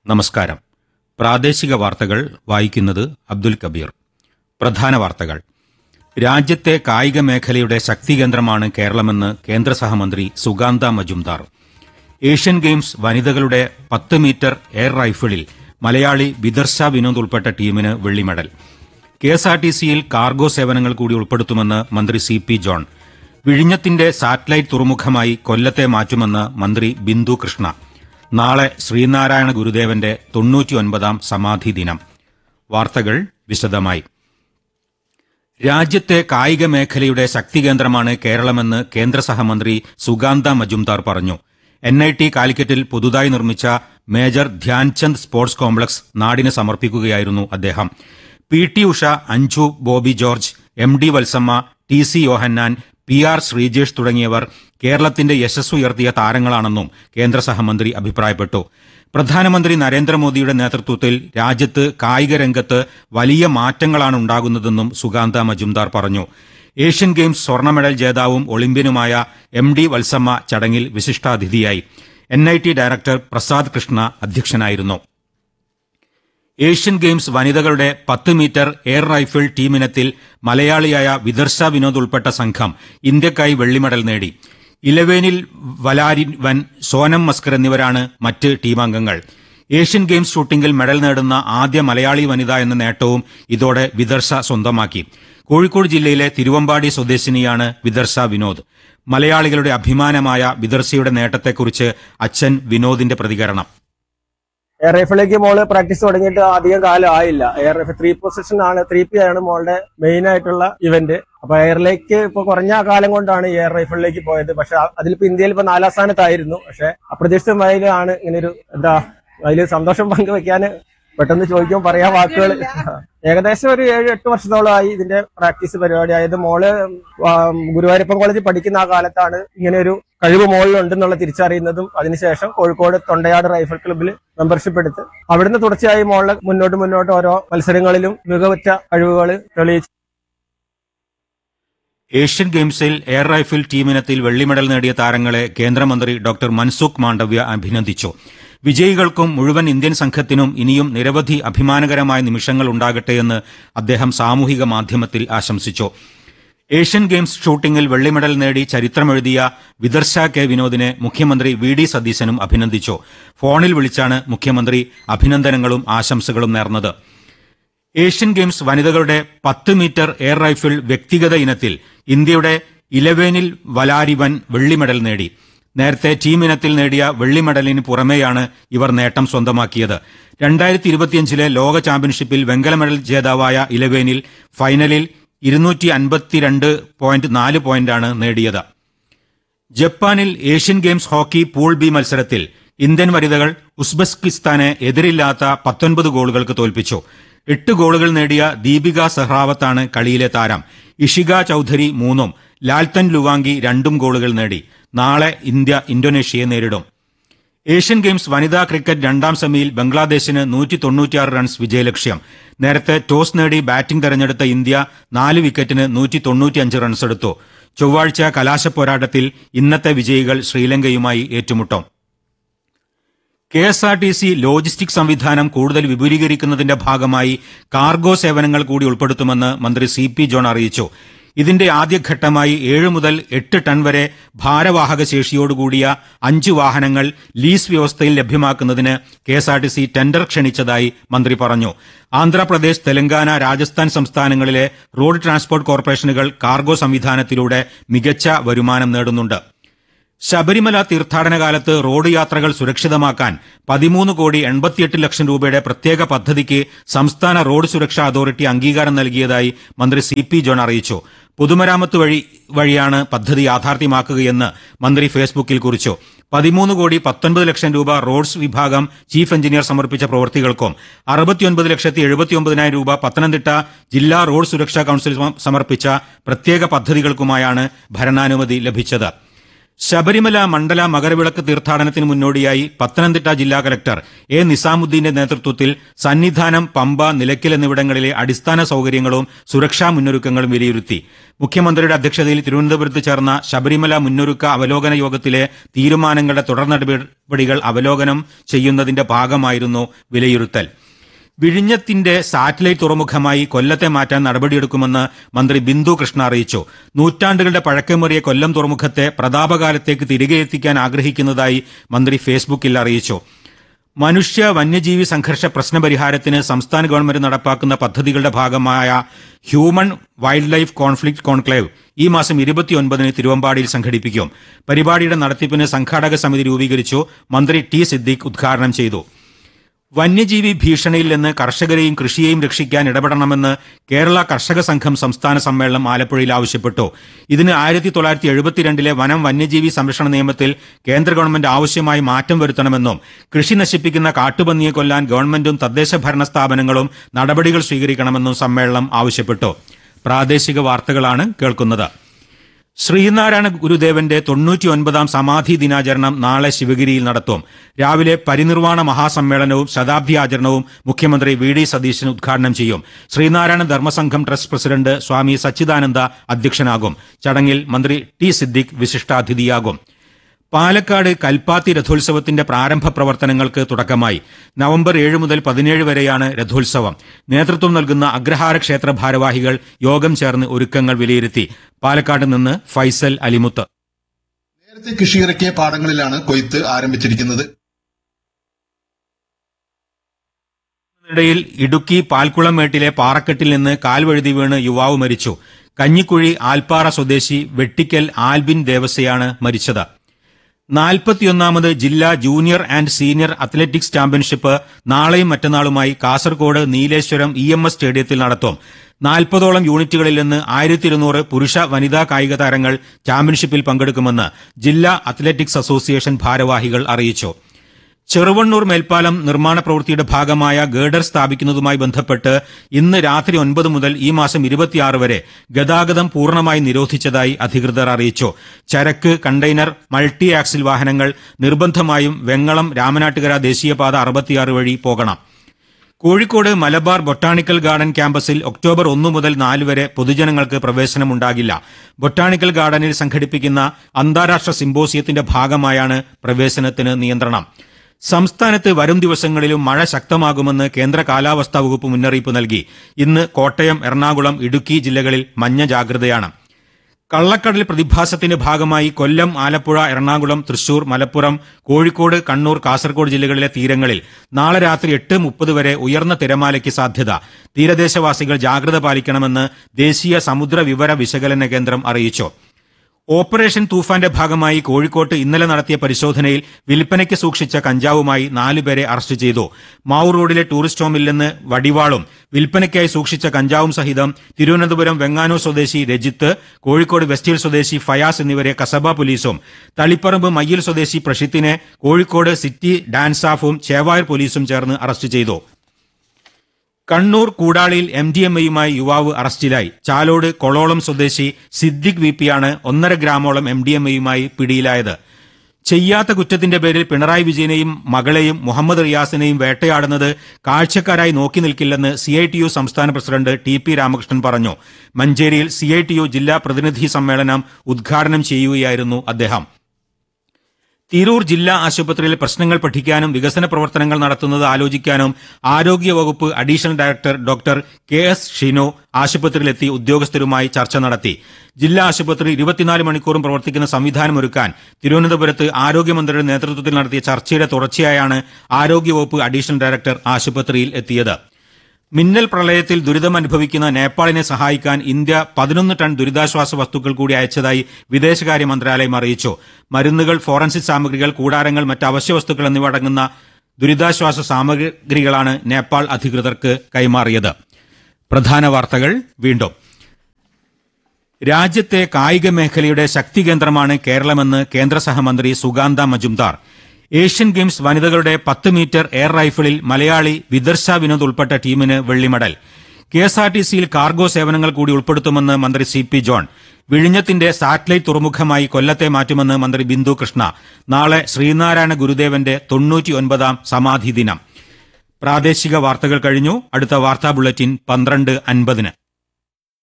നമസ്കാരം പ്രാദേശിക വാർത്തകൾ വായിക്കുന്നത് അബ്ദുൽ കബീർ പ്രധാന വാർത്തകൾ രാജ്യത്തെ കായിക മേഖലയുടെ ശക്തികേന്ദ്രമാണ് കേരളമെന്ന് കേന്ദ്ര സഹമന്ത്രി സുഗാന്ത മജുംദാർ ഏഷ്യൻ ഗെയിംസ് വനിതകളുടെ പത്ത് മീറ്റർ എയർ റൈഫിളിൽ മലയാളി വിദർശ വിനോദ് ഉൾപ്പെട്ട ടീമിന് വെള്ളി മെഡൽ കെഎസ്ആർടിസിയിൽ കാർഗോ സേവനങ്ങൾ കൂടി ഉൾപ്പെടുത്തുമെന്ന് മന്ത്രി സി പി ജോൺ വിഴിഞ്ഞത്തിന്റെ സാറ്റലൈറ്റ് തുറമുഖമായി കൊല്ലത്തെ മാറ്റുമെന്ന് മന്ത്രി ബിന്ദു കൃഷ്ണ നാളെ ശ്രീനാരായണ ഗുരുദേവന്റെ തൊണ്ണൂറ്റിയൊൻപതാം സമാധി ദിനം വാർത്തകൾ വിശദമായി രാജ്യത്തെ കായിക മേഖലയുടെ ശക്തികേന്ദ്രമാണ് കേരളമെന്ന് കേന്ദ്ര സഹമന്ത്രി സുഗാന്ത മജുംദാർ പറഞ്ഞു എൻ ഐ ടി കാലിക്കറ്റിൽ പുതുതായി നിർമ്മിച്ച മേജർ ധ്യാൻചന്ദ് സ്പോർട്സ് കോംപ്ലക്സ് നാടിന് സമർപ്പിക്കുകയായിരുന്നു അദ്ദേഹം P T Usha Anju Bobby George M D Valsamma T C Yohannan P R Sreejesh തുടങ്ങിയവർ കേരളത്തിന്റെ യശസ് ഉയർത്തിയ താരങ്ങളാണെന്നും കേന്ദ്ര സഹമന്ത്രി അഭിപ്രായപ്പെട്ടു പ്രധാനമന്ത്രി നരേന്ദ്രമോദിയുടെ നേതൃത്വത്തിൽ രാജ്യത്ത് കായിക രംഗത്ത് വലിയ മാറ്റങ്ങളാണ് ഉണ്ടാകുന്നതെന്നും സുഗാന്ത മജുംദാർ പറഞ്ഞു ഏഷ്യൻ ഗെയിംസ് സ്വർണ്ണ മെഡൽ ജേതാവും ഒളിമ്പ്യനുമായ എം ഡി വത്സമ്മ ചടങ്ങിൽ വിശിഷ്ടാതിഥിയായി N I T director Prasad Krishna അധ്യക്ഷനായിരുന്നു ഏഷ്യൻ ഗെയിംസ് വനിതകളുടെ പത്ത് മീറ്റർ എയർ റൈഫിൾ ടീമിനത്തിൽ മലയാളിയായ വിദർശ വിനോദ് ഉൾപ്പെട്ട സംഘം ഇന്ത്യക്കായി വെള്ളിമെഡൽ നേടി ഇലവേനിൽ വലാരിൻ വൻ സോനം മസ്കർ എന്നിവരാണ് മറ്റ് ടീമംഗങ്ങൾ ഏഷ്യൻ ഗെയിംസ് ഷൂട്ടിംഗിൽ മെഡൽ നേടുന്ന ആദ്യ മലയാളി വനിത എന്ന നേട്ടവും ഇതോടെ വിദർശ സ്വന്തമാക്കി കോഴിക്കോട് ജില്ലയിലെ തിരുവമ്പാടി സ്വദേശിനിയാണ് വിദർശ വിനോദ് മലയാളികളുടെ അഭിമാനമായ വിദർശയുടെ നേട്ടത്തെക്കുറിച്ച് അച്ഛൻ വിനോദിന്റെ പ്രതികരണം എയർ റൈഫിലേക്ക് മോള് പ്രാക്ടീസ് തുടങ്ങിയിട്ട് അധികം കാലം ആയില്ല എയർ റൈഫിൾ ത്രീ പൊസിഷൻ ആണ് ത്രീ പി ആണ് മോളുടെ മെയിൻ ആയിട്ടുള്ള ഇവന്റ് അപ്പൊ എയറിലേക്ക് ഇപ്പൊ കുറഞ്ഞ കാലം കൊണ്ടാണ് ഈ എയർ റൈഫിളിലേക്ക് പോയത് പക്ഷെ അതിലിപ്പോ ഇന്ത്യയിൽ ഇപ്പൊ നാലാം സ്ഥാനത്തായിരുന്നു പക്ഷെ അപ്രതീക്ഷിതമായാണ് ഇങ്ങനെ ഒരു എന്താ അതിൽ സന്തോഷം പങ്കുവെക്കാൻ പെട്ടെന്ന് ചോദിക്കുമ്പോൾ പറയാൻ വാക്കുകൾ ഏകദേശം ഒരു ഏഴ് എട്ട് വർഷത്തോളമായി ഇതിന്റെ പ്രാക്ടീസ് പരിപാടി ആയത് മോള് ആ, ഗുരുവായൂരപ്പൻ കോളേജിൽ പഠിക്കുന്ന ആ കാലത്താണ് ഇങ്ങനെ ഒരു കഴിവ് മോളിലുണ്ടെന്നുള്ള തിരിച്ചറിയുന്നതും അതിനുശേഷം കോഴിക്കോട് തൊണ്ടയാട് റൈഫിൾ ക്ലബ്ബിൽ മെമ്പർഷിപ്പ് എടുത്ത് അവിടുന്ന് തുടർച്ചയായി മോളിൽ മുന്നോട്ട് മുന്നോട്ട് ഓരോ മത്സരങ്ങളിലും മികവുറ്റ കഴിവുകൾ തെളിയിച്ചു ഏഷ്യൻ ഗെയിംസിൽ എയർ റൈഫിൾ ടീമിനത്തിൽ വെള്ളി മെഡൽ നേടിയ താരങ്ങളെ കേന്ദ്രമന്ത്രി ഡോക്ടർ മൻസുഖ് മാണ്ഡവ്യ അഭിനന്ദിച്ചു വിജയികൾക്കും മുഴുവൻ ഇന്ത്യൻ സംഘത്തിനും ഇനിയും നിരവധി അഭിമാനകരമായ നിമിഷങ്ങൾ ഉണ്ടാകട്ടെയെന്ന് അദ്ദേഹം സാമൂഹിക മാധ്യമത്തിൽ ആശംസിച്ചു ഏഷ്യൻ ഗെയിംസ് ഷൂട്ടിംഗിൽ വെള്ളി മെഡൽ നേടി ചരിത്രമെഴുതിയ വിദർശ കെ വിനോദിനെ മുഖ്യമന്ത്രി വി ഡി സതീശനും അഭിനന്ദിച്ചു ഫോണിൽ വിളിച്ചാണ് മുഖ്യമന്ത്രി അഭിനന്ദനങ്ങളും ആശംസകളും നേർന്നത് ഏഷ്യൻ ഗെയിംസ് വനിതകളുടെ പത്ത് മീറ്റർ എയർ റൈഫിൾ വ്യക്തിഗത ഇനത്തിൽ ഇന്ത്യയുടെ ഇലവേനിൽ വലാരിവൻ വെള്ളി മെഡൽ നേടി നേരത്തെ ടീം ഇനത്തിൽ നേടിയ വെള്ളി മെഡലിന് പുറമെയാണ് ഇവർ നേട്ടം സ്വന്തമാക്കിയത് രണ്ടായിരത്തി ഇരുപത്തിയഞ്ചിലെ ലോക ചാമ്പ്യൻഷിപ്പിൽ വെങ്കല മെഡൽ ജേതാവായ ഇലവേനിൽ ഫൈനലിൽ ഇരുന്നൂറ്റി അൻപത്തിരണ്ട് പോയിന്റ് നാല് പോയിന്റാണ് നേടിയത് ജപ്പാനിൽ Asian games hockey pool B മത്സരത്തിൽ ഇന്ത്യൻ വനിതകൾ ഉസ്ബെസ്കിസ്ഥാനെ എതിരില്ലാത്ത പത്തൊൻപത് ഗോളുകൾക്ക് തോൽപ്പിച്ചു എട്ട് ഗോളുകൾ നേടിയ ദീപിക സെഹ്റാവത്താണ് കളിയിലെ താരം ഇഷിക ചൌധരി മൂന്നും ലാൽത്തൻ ലുവാങ്കി രണ്ടും ഗോളുകൾ നേടി നാളെ ഇന്ത്യ ഇന്തോനേഷ്യയെ നേരിടും ഏഷ്യൻ ഗെയിംസ് വനിതാ ക്രിക്കറ്റ് രണ്ടാം സെമിയിൽ ബംഗ്ലാദേശിന് നൂറ്റി തൊണ്ണൂറ്റിയാറ് റൺസ് വിജയലക്ഷ്യം നേരത്തെ ടോസ് നേടി ബാറ്റിംഗ് തെരഞ്ഞെടുത്ത ഇന്ത്യ നാല് വിക്കറ്റിന് നൂറ്റി തൊണ്ണൂറ്റിയഞ്ച് റൺസ് എടുത്തു ചൊവ്വാഴ്ച കലാശ പോരാട്ടത്തിൽ ഇന്നത്തെ വിജയികൾ ശ്രീലങ്കയുമായി ഏറ്റുമുട്ടും K S R T C logistic സംവിധാനം കൂടുതൽ വിപുലീകരിക്കുന്നതിന്റെ ഭാഗമായി കാർഗോ സേവനങ്ങൾ കൂടി ഉൾപ്പെടുത്തുമെന്ന് മന്ത്രി സി പി ജോൺ അറിയിച്ചു ഇതിന്റെ ആദ്യഘട്ടമായി ഏഴ് മുതൽ എട്ട് ടൺ വരെ ഭാരവാഹക ശേഷിയോടുകൂടിയ അഞ്ച് വാഹനങ്ങൾ ലീസ് വ്യവസ്ഥയിൽ ലഭ്യമാക്കുന്നതിന് K S R T C tender ക്ഷണിച്ചതായി മന്ത്രി പറഞ്ഞു ആന്ധ്രാപ്രദേശ് തെലങ്കാന രാജസ്ഥാൻ സംസ്ഥാനങ്ങളിലെ റോഡ് ട്രാൻസ്പോർട്ട് കോർപ്പറേഷനുകൾ കാർഗോ സംവിധാനത്തിലൂടെ മികച്ച വരുമാനം നേടുന്നുണ്ട് ശബരിമല തീർത്ഥാടന കാലത്ത് റോഡ് യാത്രകൾ സുരക്ഷിതമാക്കാൻ പതിമൂന്ന് കോടി എൺപത്തിയെട്ട് ലക്ഷം രൂപയുടെ പ്രത്യേക പദ്ധതിക്ക് സംസ്ഥാന റോഡ് സുരക്ഷാ അതോറിറ്റി അംഗീകാരം നൽകിയതായി മന്ത്രി സി പി ജോൺ അറിയിച്ചു പൊതുമരാമത്ത് വഴി വഴിയാണ് പദ്ധതി യാഥാർത്ഥ്യമാക്കുകയെന്ന് മന്ത്രി ഫേസ്ബുക്കിൽ കുറിച്ചു പതിമൂന്ന് കോടി പത്തൊൻപത് ലക്ഷം രൂപ റോഡ്സ് വിഭാഗം ചീഫ് എഞ്ചിനീയർ സമർപ്പിച്ച പ്രവൃത്തികൾക്കും അറുപത്തിയൊൻപത് ലക്ഷത്തി എഴുപത്തിയൊമ്പതിനായിരം രൂപ പത്തനംതിട്ട ജില്ലാ റോഡ് സുരക്ഷാ കൌൺസിൽ സമർപ്പിച്ച പ്രത്യേക പദ്ധതികൾക്കുമായാണ് ഭരണാനുമതി ലഭിച്ചത് ശബരിമല മണ്ഡല മകരവിളക്ക് തീർത്ഥാടനത്തിന് മുന്നോടിയായി പത്തനംതിട്ട ജില്ലാ കലക്ടർ എ നിസാമുദ്ദീന്റെ നേതൃത്വത്തിൽ സന്നിധാനം പമ്പ നിലയ്ക്കൽ എന്നിവിടങ്ങളിലെ അടിസ്ഥാന സൌകര്യങ്ങളും സുരക്ഷാ മുന്നൊരുക്കങ്ങളും വിലയിരുത്തി മുഖ്യമന്ത്രിയുടെ അധ്യക്ഷതയിൽ തിരുവനന്തപുരത്ത് ചേർന്ന ശബരിമല മുന്നൊരുക്ക അവലോകന യോഗത്തിലെ തീരുമാനങ്ങളുടെ തുടർ നടപടികൾ അവലോകനം ചെയ്യുന്നതിന്റെ ഭാഗമായിരുന്നു വിലയിരുത്തൽ വിഴിഞ്ഞത്തിന്റെ സാറ്റലൈറ്റ് തുറമുഖമായി കൊല്ലത്തെ മാറ്റാൻ നടപടിയെടുക്കുമെന്ന് മന്ത്രി ബിന്ദു കൃഷ്ണ അറിയിച്ചു നൂറ്റാണ്ടുകളുടെ പഴക്കമേറിയ കൊല്ലം തുറമുഖത്തെ പ്രതാപകാലത്തേക്ക് തിരികെ എത്തിക്കാൻ ആഗ്രഹിക്കുന്നതായി മന്ത്രി ഫേസ്ബുക്കിൽ അറിയിച്ചു മനുഷ്യ വന്യജീവി സംഘർഷ പ്രശ്നപരിഹാരത്തിന് സംസ്ഥാന ഗവൺമെന്റ് നടപ്പാക്കുന്ന പദ്ധതികളുടെ ഭാഗമായ human wildlife conflict conclave ഈ മാസം ഇരുപത്തിയൊൻപതിന് തിരുവമ്പാടിയിൽ സംഘടിപ്പിക്കും പരിപാടിയുടെ നടത്തിപ്പിന് സംഘാടക സമിതി രൂപീകരിച്ചു മന്ത്രി ടി സിദ്ദീഖ് ഉദ്ഘാടനം ചെയ്തു വന്യജീവി ഭീഷണിയിൽ നിന്ന് കർഷകരെയും കൃഷിയെയും രക്ഷിക്കാൻ ഇടപെടണമെന്ന് കേരള കർഷക സംഘം സംസ്ഥാന സമ്മേളനം ആലപ്പുഴയിൽ ആവശ്യപ്പെട്ടു ഇതിന് ആയിരത്തി തൊള്ളായിരത്തി എഴുപത്തിരണ്ടിലെ വനം വന്യജീവി സംരക്ഷണ നിയമത്തിൽ കേന്ദ്ര ഗവൺമെന്റ് ആവശ്യമായി മാറ്റം വരുത്തണമെന്നും കൃഷി നശിപ്പിക്കുന്ന കാട്ടുപന്നിയെ കൊല്ലാൻ ഗവൺമെന്റും തദ്ദേശ ഭരണ സ്ഥാപനങ്ങളും നടപടികൾ സ്വീകരിക്കണമെന്നും സമ്മേളനം ആവശ്യപ്പെട്ടു പ്രാദേശിക വാർത്തകളാണ് കേൾക്കുന്നത് ശ്രീനാരായണ ഗുരുദേവന്റെ തൊണ്ണൂറ്റിയൊൻപതാം സമാധി ദിനാചരണം നാളെ ശിവഗിരിയിൽ നടത്തും രാവിലെ പരിനിർവാണ മഹാസമ്മേളനവും ശതാബ്ദി ആചരണവും മുഖ്യമന്ത്രി വി ഡി സതീശൻ ഉദ്ഘാടനം ചെയ്യും ശ്രീനാരായണ ധർമ്മസംഘം ട്രസ്റ്റ് പ്രസിഡന്റ് സ്വാമി സച്ചിദാനന്ദ അധ്യക്ഷനാകും ചടങ്ങിൽ മന്ത്രി ടി സിദ്ദിഖ് വിശിഷ്ടാതിഥിയാകും പാലക്കാട് കൽപ്പാത്തി രഥോത്സവത്തിന്റെ പ്രാരംഭ പ്രവർത്തനങ്ങൾക്ക് തുടക്കമായി നവംബർ ഏഴ് മുതൽ പതിനേഴ് വരെയാണ് രഥോത്സവം നേതൃത്വം നൽകുന്ന അഗ്രഹാര ക്ഷേത്ര ഭാരവാഹികൾ യോഗം ചേർന്ന് ഒരുക്കങ്ങൾ വിലയിരുത്തി പാലക്കാട് നിന്ന് ഫൈസൽ അലിമുത്ത് നേരത്തെ കൃഷിയിറക്കിയ പാടങ്ങളിലാണ് കൊയ്ത്ത് ആരംഭിച്ചിരിക്കുന്നത് ഇതിനിടയിൽ ഇടുക്കി പാൽക്കുളമേട്ടിലെ പാറക്കെട്ടിൽ നിന്ന് കാൽവഴുതി വീണ് യുവാവ് മരിച്ചു കഞ്ഞിക്കുഴി ആൽപ്പാറ സ്വദേശി വെട്ടിക്കൽ ആൽബിൻ ദേവസയാണ് മരിച്ചത് നാൽപ്പത്തിയൊന്നാമത് ജില്ലാ junior and senior athletics championship നാളെയും മറ്റന്നാളുമായി Kasaragod Nileshwaram E M S സ്റ്റേഡിയത്തിൽ നടത്തും നാൽപ്പതോളം യൂണിറ്റുകളിൽ നിന്ന് ആയിരത്തി ഇരുന്നൂറ് പുരുഷ വനിതാ കായിക താരങ്ങൾ ചാമ്പ്യൻഷിപ്പിൽ പങ്കെടുക്കുമെന്ന് ജില്ലാ അത്ലറ്റിക്സ് അസോസിയേഷൻ ഭാരവാഹികൾ അറിയിച്ചു ചെറുവണ്ണൂർ മേൽപ്പാലം നിർമ്മാണ പ്രവൃത്തിയുടെ ഭാഗമായ ഗേഡർ സ്ഥാപിക്കുന്നതുമായി ബന്ധപ്പെട്ട് ഇന്ന് രാത്രി ഒൻപത് മുതൽ ഈ മാസം ഇരുപത്തിയാറ് വരെ ഗതാഗതം പൂർണ്ണമായി നിരോധിച്ചതായി അധികൃതർ അറിയിച്ചു ചരക്ക് കണ്ടെയ്നർ മൾട്ടി ആക്സിൽ വാഹനങ്ങൾ നിർബന്ധമായും വെങ്ങളം രാമനാട്ടുകര ദേശീയപാത അറുപത്തിയാറ് വഴി പോകണം കോഴിക്കോട് മലബാർ ബൊട്ടാണിക്കൽ ഗാർഡൻ ക്യാമ്പസിൽ ഒക്ടോബർ ഒന്ന് മുതൽ നാല് വരെ പൊതുജനങ്ങൾക്ക് പ്രവേശനമുണ്ടാകില്ല ബൊട്ടാണിക്കൽ ഗാർഡനിൽ സംഘടിപ്പിക്കുന്ന അന്താരാഷ്ട്ര സിംബോസിയത്തിന്റെ ഭാഗമായാണ് പ്രവേശനത്തിന് നിയന്ത്രണം സംസ്ഥാനത്ത് വരും ദിവസങ്ങളിലും മഴ ശക്തമാകുമെന്ന് കേന്ദ്ര കാലാവസ്ഥാ വകുപ്പ് മുന്നറിയിപ്പ് നൽകി ഇന്ന് കോട്ടയം എറണാകുളം ഇടുക്കി ജില്ലകളിൽ മഞ്ഞ ജാഗ്രതയാണ് കള്ളക്കടൽ പ്രതിഭാസത്തിന്റെ ഭാഗമായി കൊല്ലം ആലപ്പുഴ എറണാകുളം തൃശൂർ മലപ്പുറം കോഴിക്കോട് കണ്ണൂർ കാസർഗോഡ് ജില്ലകളിലെ തീരങ്ങളിൽ നാളെ രാത്രി എട്ട് മുപ്പത് വരെ ഉയർന്ന തിരമാലയ്ക്ക് സാധ്യത തീരദേശവാസികൾ ജാഗ്രത പാലിക്കണമെന്ന് ദേശീയ സമുദ്ര വിവര വിശകലന കേന്ദ്രം അറിയിച്ചു ഓപ്പറേഷൻ തൂഫാന്റെ ഭാഗമായി കോഴിക്കോട്ട് ഇന്നലെ നടത്തിയ പരിശോധനയിൽ വിൽപ്പനയ്ക്ക് സൂക്ഷിച്ച കഞ്ചാവുമായി നാലുപേരെ അറസ്റ്റ് ചെയ്തു മാവൂർ റോഡിലെ ടൂറിസ്റ്റ് ഹോമിൽ നിന്ന് വടിവാളും വിൽപ്പനയ്ക്കായി സൂക്ഷിച്ച കഞ്ചാവും സഹിതം തിരുവനന്തപുരം വെങ്ങാനൂർ സ്വദേശി രജിത്ത് കോഴിക്കോട് വെസ്റ്റ് ഹിൽ സ്വദേശി ഫയാസ് എന്നിവരെ കസബ പോലീസും തളിപ്പറമ്പ് മയ്യിൽ സ്വദേശി പ്രഷിത്തിനെ കോഴിക്കോട് സിറ്റി ഡാൻസാഫും ചേവായൂർ പോലീസും ചേർന്ന് അറസ്റ്റ് ചെയ്തു കണ്ണൂർ കൂടാളിയിൽ എം ഡി എം എയുമായി യുവാവ് അറസ്റ്റിലായി ചാലോട് കൊളോളം സ്വദേശി സിദ്ദിഖ് വി പിയാണ് ഒന്നര ഗ്രാമോളം എം ഡി എം എയുമായി പിടിയിലായത് ചെയ്യാത്ത കുറ്റത്തിന്റെ പേരിൽ പിണറായി വിജയനെയും മകളെയും മുഹമ്മദ് റിയാസിനെയും വേട്ടയാടുന്നത് കാഴ്ചക്കാരായി നോക്കി നിൽക്കില്ലെന്ന് സി ഐ ടി യു സംസ്ഥാന പ്രസിഡന്റ് ടി പി രാമകൃഷ്ണൻ പറഞ്ഞു മഞ്ചേരിയിൽ സി ഐ ടി യു ജില്ലാ പ്രതിനിധി സമ്മേളനം ഉദ്ഘാടനം ചെയ്യുകയായിരുന്നു അദ്ദേഹം തിരൂർ ജില്ലാ ആശുപത്രിയിൽ പ്രശ്നങ്ങൾ പഠിക്കാനും വികസന പ്രവർത്തനങ്ങൾ നടത്തുന്നത് ആലോചിക്കാനും ആരോഗ്യവകുപ്പ് additional director doctor K S Shino ആശുപത്രിയിലെത്തി ഉദ്യോഗസ്ഥരുമായി ചർച്ച നടത്തി ജില്ലാ ആശുപത്രി ഇരുപത്തിനാല് മണിക്കൂറും പ്രവർത്തിക്കുന്ന സംവിധാനമൊരുക്കാൻ തിരുവനന്തപുരത്ത് ആരോഗ്യമന്ത്രിയുടെ നേതൃത്വത്തിൽ നടത്തിയ ചർച്ചയുടെ തുടർച്ചയായാണ് ആരോഗ്യവകുപ്പ് അഡീഷണൽ ഡയറക്ടർ ആശുപത്രിയിൽ എത്തിയത് മിന്നൽ പ്രളയത്തിൽ ദുരിതമനുഭവിക്കുന്ന നേപ്പാളിനെ സഹായിക്കാൻ ഇന്ത്യ പതിനൊന്ന് ടൺ ദുരിതാശ്വാസ വസ്തുക്കൾ കൂടി അയച്ചതായി വിദേശകാര്യ മന്ത്രാലയം അറിയിച്ചു മരുന്നുകൾ ഫോറൻസിക് സാമഗ്രികൾ കൂടാരങ്ങൾ മറ്റ് അവശ്യ വസ്തുക്കൾ എന്നിവ അടങ്ങുന്ന ദുരിതാശ്വാസ സാമഗ്രികളാണ് നേപ്പാൾ അധികൃതർക്ക് കൈമാറിയത് പ്രധാന വാർത്തകൾ വീണ്ടും രാജ്യത്തെ കായിക മേഖലയുടെ ശക്തി കേന്ദ്രമാണ് കേരളമെന്ന് കേന്ദ്ര സഹമന്ത്രി സുഗാന്ത മജുംദാർ ഏഷ്യൻ ഗെയിംസ് വനിതകളുടെ പത്ത് മീറ്റർ എയർ റൈഫിളിൽ മലയാളി വിദർശ വിനോദ് ഉൾപ്പെട്ട ടീമിന് വെള്ളിമെഡൽ കെ എസ് ആർ ടി സിയിൽ കാർഗോ സേവനങ്ങൾ കൂടി ഉൾപ്പെടുത്തുമെന്ന് മന്ത്രി സി പി ജോൺ വിഴിഞ്ഞത്തിന്റെ സാറ്റലൈറ്റ് തുറമുഖമായി കൊല്ലത്തെ മാറ്റുമെന്ന് മന്ത്രി ബിന്ദു കൃഷ്ണ നാളെ ശ്രീനാരായണ ഗുരുദേവന്റെ തൊണ്ണൂറ്റിയൊൻപതാം സമാധി ദിനം പ്രാദേശിക വാർത്തകൾ കഴിഞ്ഞു അടുത്ത വാർത്താ ബുള്ളറ്റിൻ പന്ത്രണ്ട് അൻപതിന്